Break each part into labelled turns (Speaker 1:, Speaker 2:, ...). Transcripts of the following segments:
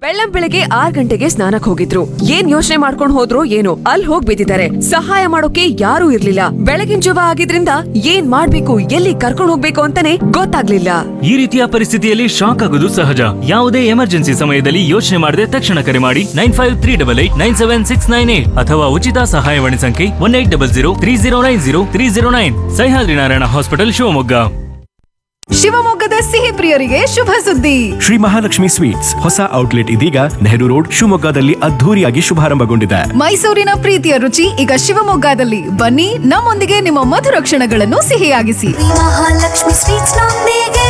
Speaker 1: ಬೆಳ್ಳಂ ಬೆಳಗ್ಗೆ ಆರ್ ಗಂಟೆಗೆ ಸ್ನಾನಕ್ ಹೋಗಿದ್ರು ಏನ್ ಯೋಚನೆ ಮಾಡ್ಕೊಂಡ್ ಹೋದ್ರು ಏನೋ ಅಲ್ಲಿ ಹೋಗ್ ಬಿದ್ದಿದ್ದಾರೆ ಸಹಾಯ ಮಾಡೋಕೆ ಯಾರೂ ಇರ್ಲಿಲ್ಲ ಬೆಳಗಿನ ಜವ ಆಗಿದ್ರಿಂದ ಏನ್ ಮಾಡ್ಬೇಕು ಎಲ್ಲಿ ಕರ್ಕೊಂಡ್ ಹೋಗ್ಬೇಕು ಅಂತಾನೆ ಗೊತ್ತಾಗ್ಲಿಲ್ಲ
Speaker 2: ಈ ರೀತಿಯ ಪರಿಸ್ಥಿತಿಯಲ್ಲಿ ಶಾಕ್ ಆಗೋದು ಸಹಜ ಯಾವುದೇ ಎಮರ್ಜೆನ್ಸಿ ಸಮಯದಲ್ಲಿ ಯೋಚನೆ ಮಾಡದೆ ತಕ್ಷಣ ಕರೆ ಮಾಡಿ nine five three double eight nine seven six nine eight ಅಥವಾ ಉಚಿತ ಸಹಾಯವಾಣಿ ಸಂಖ್ಯೆ one eight double zero three zero nine zero three zero nine Sahyadri Narayana hospital Shivamogga
Speaker 3: ಶಿವಮೊಗ್ಗದ ಸಿಹಿ ಪ್ರಿಯರಿಗೆ ಶುಭ ಸುದ್ದಿ
Speaker 4: ಶ್ರೀ ಮಹಾಲಕ್ಷ್ಮಿ ಸ್ವೀಟ್ಸ್ ಹೊಸ ಔಟ್ಲೆಟ್ ಇದೀಗ ನೆಹರು ರೋಡ್ ಶಿವಮೊಗ್ಗದಲ್ಲಿ ಅದ್ಧೂರಿಯಾಗಿ ಶುಭಾರಂಭಗೊಂಡಿದೆ
Speaker 3: ಮೈಸೂರಿನ ಪ್ರೀತಿಯ ರುಚಿ ಈಗ ಶಿವಮೊಗ್ಗದಲ್ಲಿ ಬನ್ನಿ ನಮ್ಮೊಂದಿಗೆ ನಿಮ್ಮ ಮಧುರ ಕ್ಷಣಗಳನ್ನು ಸಿಹಿಯಾಗಿಸಿ
Speaker 5: ಮಹಾಲಕ್ಷ್ಮಿ ಸ್ವೀಟ್ಸ್ ನೊಂದಿಗೆ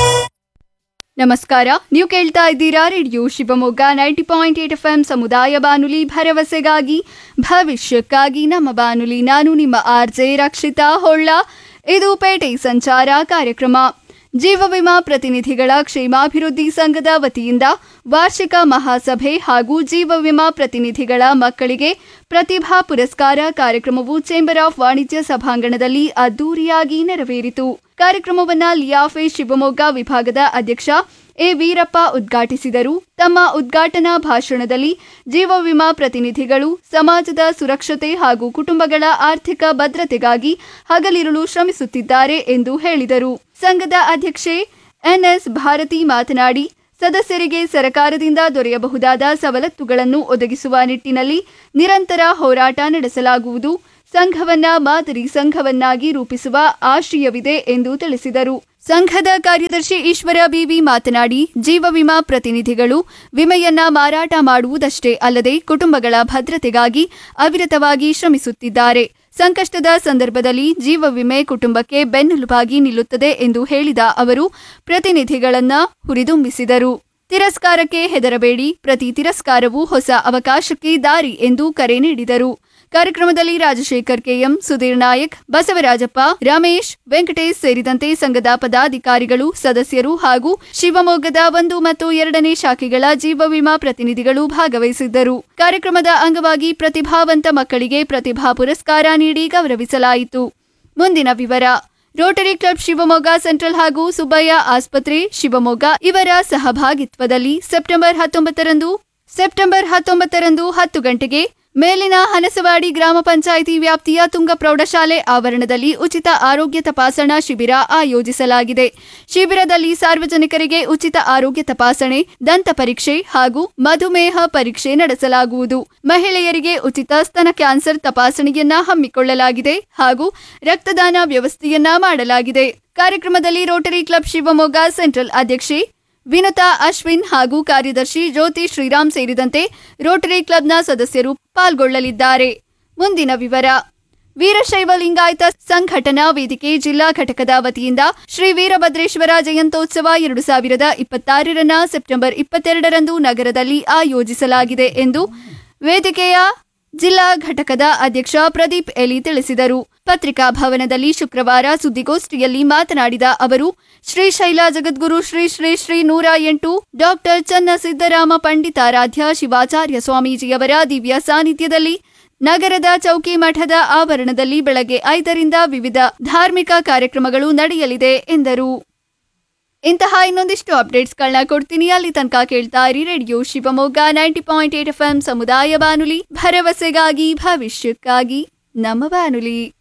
Speaker 6: ನಮಸ್ಕಾರ ನೀವು ಕೇಳ್ತಾ ಇದ್ದೀರಾ radio Shivamogga ninety point eight F M ಸಮುದಾಯ ಬಾನುಲಿ ಭರವಸೆಗಾಗಿ ಭವಿಷ್ಯಕ್ಕಾಗಿ ನಮ್ಮ ಬಾನುಲಿ ನಾನು ನಿಮ್ಮ ಆರ್ ಜೆ ರಕ್ಷಿತಾ ಹೊಳ್ಳ ಇದು ಪೇಟೆ ಸಂಚಾರ ಕಾರ್ಯಕ್ರಮ ಜೀವ ವಿಮಾ ಪ್ರತಿನಿಧಿಗಳ ಕ್ಷೇಮಾಭಿವೃದ್ಧಿ ಸಂಘದ ವತಿಯಿಂದ ವಾರ್ಷಿಕ ಮಹಾಸಭೆ ಹಾಗೂ ಜೀವ ವಿಮಾ ಪ್ರತಿನಿಧಿಗಳ ಮಕ್ಕಳಿಗೆ ಪ್ರತಿಭಾ ಪುರಸ್ಕಾರ ಕಾರ್ಯಕ್ರಮವು ಚೇಂಬರ್ ಆಫ್ ವಾಣಿಜ್ಯ ಸಭಾಂಗಣದಲ್ಲಿ ಅದ್ದೂರಿಯಾಗಿ ನೆರವೇರಿತು ಕಾರ್ಯಕ್ರಮವನ್ನ ಲಿಯಾಫೆ ಶಿವಮೊಗ್ಗ ವಿಭಾಗದ ಅಧ್ಯಕ್ಷ ಎ ವೀರಪ್ಪ ಉದ್ಘಾಟಿಸಿದರು ತಮ್ಮ ಉದ್ಘಾಟನಾ ಭಾಷಣದಲ್ಲಿ ಜೀವ ವಿಮಾ ಪ್ರತಿನಿಧಿಗಳು ಸಮಾಜದ ಸುರಕ್ಷತೆ ಹಾಗೂ ಕುಟುಂಬಗಳ ಆರ್ಥಿಕ ಭದ್ರತೆಗಾಗಿ ಹಗಲಿರುಳು ಶ್ರಮಿಸುತ್ತಿದ್ದಾರೆ ಎಂದು ಹೇಳಿದರು ಸಂಘದ ಅಧ್ಯಕ್ಷೆ ಎನ್ಎಸ್ ಭಾರತಿ ಮಾತನಾಡಿ ಸದಸ್ಯರಿಗೆ ಸರಕಾರದಿಂದ ದೊರೆಯಬಹುದಾದ ಸವಲತ್ತುಗಳನ್ನು ಒದಗಿಸುವ ನಿಟ್ಟಿನಲ್ಲಿ ನಿರಂತರ ಹೋರಾಟ ನಡೆಸಲಾಗುವುದು ಸಂಘವನ್ನ ಮಾದರಿ ಸಂಘವನ್ನಾಗಿ ರೂಪಿಸುವ ಆಶಯವಿದೆ ಎಂದು ತಿಳಿಸಿದರು ಸಂಘದ ಕಾರ್ಯದರ್ಶಿ ಈಶ್ವರ ಬಿವಿ ಮಾತನಾಡಿ ಜೀವ ವಿಮಾ ಪ್ರತಿನಿಧಿಗಳು ವಿಮೆಯನ್ನ ಮಾರಾಟ ಮಾಡುವುದಷ್ಟೇ ಅಲ್ಲದೆ ಕುಟುಂಬಗಳ ಭದ್ರತೆಗಾಗಿ ಅವಿರತವಾಗಿ ಶ್ರಮಿಸುತ್ತಿದ್ದಾರೆ ಸಂಕಷ್ಟದ ಸಂದರ್ಭದಲ್ಲಿ ಜೀವ ವಿಮೆ ಕುಟುಂಬಕ್ಕೆ ಬೆನ್ನೆಲುಬಾಗಿ ನಿಲ್ಲುತ್ತದೆ ಎಂದು ಹೇಳಿದ ಅವರು ಪ್ರತಿನಿಧಿಗಳನ್ನ ಹುರಿದುಂಬಿಸಿದರು ತಿರಸ್ಕಾರಕ್ಕೆ ಹೆದರಬೇಡಿ ಪ್ರತಿ ತಿರಸ್ಕಾರವೂ ಹೊಸ ಅವಕಾಶಕ್ಕೆ ದಾರಿ ಎಂದು ಕರೆ ನೀಡಿದರು ಕಾರ್ಯಕ್ರಮದಲ್ಲಿ ರಾಜಶೇಖರ್ ಕೆಎಂ ಸುಧೀರ್ ನಾಯಕ್ ಬಸವರಾಜಪ್ಪ ರಮೇಶ್ ವೆಂಕಟೇಶ್ ಸೇರಿದಂತೆ ಸಂಘದ ಪದಾಧಿಕಾರಿಗಳು ಸದಸ್ಯರು ಹಾಗೂ ಶಿವಮೊಗ್ಗದ ಒಂದು ಮತ್ತು ಎರಡನೇ ಶಾಖೆಗಳ ಜೀವ ವಿಮಾ ಪ್ರತಿನಿಧಿಗಳು ಭಾಗವಹಿಸಿದ್ದರು ಕಾರ್ಯಕ್ರಮದ ಅಂಗವಾಗಿ ಪ್ರತಿಭಾವಂತ ಮಕ್ಕಳಿಗೆ ಪ್ರತಿಭಾ ಪುರಸ್ಕಾರ ನೀಡಿ ಗೌರವಿಸಲಾಯಿತು ಮುಂದಿನ ವಿವರ ರೋಟರಿ ಕ್ಲಬ್ ಶಿವಮೊಗ್ಗ ಸೆಂಟ್ರಲ್ ಹಾಗೂ ಸುಬ್ಬಯ್ಯ ಆಸ್ಪತ್ರೆ ಶಿವಮೊಗ್ಗ ಇವರ ಸಹಭಾಗಿತ್ವದಲ್ಲಿ ಸೆಪ್ಟೆಂಬರ್ ಹತ್ತೊಂಬತ್ತರಂದು ಸೆಪ್ಟೆಂಬರ್ ಹತ್ತೊಂಬತ್ತರಂದು ಹತ್ತು ಗಂಟೆಗೆ ಮೇಲಿನ ಹನಸವಾಡಿ ಗ್ರಾಮ ಪಂಚಾಯಿತಿ ವ್ಯಾಪ್ತಿಯ ತುಂಗ ಪ್ರೌಢಶಾಲೆ ಆವರಣದಲ್ಲಿ ಉಚಿತ ಆರೋಗ್ಯ ತಪಾಸಣಾ ಶಿಬಿರ ಆಯೋಜಿಸಲಾಗಿದೆ ಶಿಬಿರದಲ್ಲಿ ಸಾರ್ವಜನಿಕರಿಗೆ ಉಚಿತ ಆರೋಗ್ಯ ತಪಾಸಣೆ ದಂತ ಪರೀಕ್ಷೆ ಹಾಗೂ ಮಧುಮೇಹ ಪರೀಕ್ಷೆ ನಡೆಸಲಾಗುವುದು ಮಹಿಳೆಯರಿಗೆ ಉಚಿತ ಸ್ತನ ಕ್ಯಾನ್ಸರ್ ತಪಾಸಣೆಯನ್ನ ಹಮ್ಮಿಕೊಳ್ಳಲಾಗಿದೆ ಹಾಗೂ ರಕ್ತದಾನ ವ್ಯವಸ್ಥೆಯನ್ನ ಮಾಡಲಾಗಿದೆ ಕಾರ್ಯಕ್ರಮದಲ್ಲಿ ರೋಟರಿ ಕ್ಲಬ್ ಶಿವಮೊಗ್ಗ ಸೆಂಟ್ರಲ್ ಅಧ್ಯಕ್ಷೆ ವಿನುತಾ ಅಶ್ವಿನ್ ಹಾಗೂ ಕಾರ್ಯದರ್ಶಿ ಜ್ಯೋತಿ ಶ್ರೀರಾಮ್ ಸೇರಿದಂತೆ ರೋಟರಿ ಕ್ಲಬ್ನ ಸದಸ್ಯರು ಪಾಲ್ಗೊಳ್ಳಲಿದ್ದಾರೆ ಮುಂದಿನ ವಿವರ ವೀರಶೈವ ಲಿಂಗಾಯತ ಸಂಘಟನಾ ವೇದಿಕೆ ಜಿಲ್ಲಾ ಘಟಕದ ವತಿಯಿಂದ ಶ್ರೀ ವೀರಭದ್ರೇಶ್ವರ ಜಯಂತ್ಯೋತ್ಸವ ಎರಡು ಸಾವಿರದ ಇಪ್ಪತ್ತಾರರನ್ನ ಸೆಪ್ಟೆಂಬರ್ ಇಪ್ಪತ್ತೆರಡರಂದು ನಗರದಲ್ಲಿ ಆಯೋಜಿಸಲಾಗಿದೆ ಎಂದು ವೇದಿಕೆಯ ಜಿಲ್ಲಾ ಘಟಕದ ಅಧ್ಯಕ್ಷ ಪ್ರದೀಪ್ ಎಲಿ ತಿಳಿಸಿದರು ಪತ್ರಿಕಾ ಭವನದಲ್ಲಿ ಶುಕ್ರವಾರ ಸುದ್ದಿಗೋಷ್ಠಿಯಲ್ಲಿ ಮಾತನಾಡಿದ ಅವರು ಶ್ರೀಶೈಲ ಜಗದ್ಗುರು ಶ್ರೀ ಶ್ರೀ ಶ್ರೀ ನೂರ ಎಂಟು ಡಾಕ್ಟರ್ ಚನ್ನ ಸಿದ್ದರಾಮ ಪಂಡಿತಾರಾಧ್ಯ ಶಿವಾಚಾರ್ಯ ಸ್ವಾಮೀಜಿಯವರ ದಿವ್ಯ ಸಾನ್ನಿಧ್ಯದಲ್ಲಿ ನಗರದ ಚೌಕಿ ಮಠದ ಆವರಣದಲ್ಲಿ ಬೆಳಗ್ಗೆ ಐದರಿಂದ ವಿವಿಧ ಧಾರ್ಮಿಕ ಕಾರ್ಯಕ್ರಮಗಳು ನಡೆಯಲಿದೆ ಎಂದರು ಇಂತಹ ಇನ್ನೊಂದಿಷ್ಟು ಅಪ್ಡೇಟ್ಸ್ಗಳನ್ನ ಕೊಡ್ತೀನಿ ಅಲ್ಲಿ ತನಕ ಕೇಳ್ತಾ ಇರಿ radio Shivamogga ninety point eight F M ಸಮುದಾಯ ಬಾನುಲಿ ಭರವಸೆಗಾಗಿ ಭವಿಷ್ಯಕ್ಕಾಗಿ ನಮ್ಮ ಬಾನುಲಿ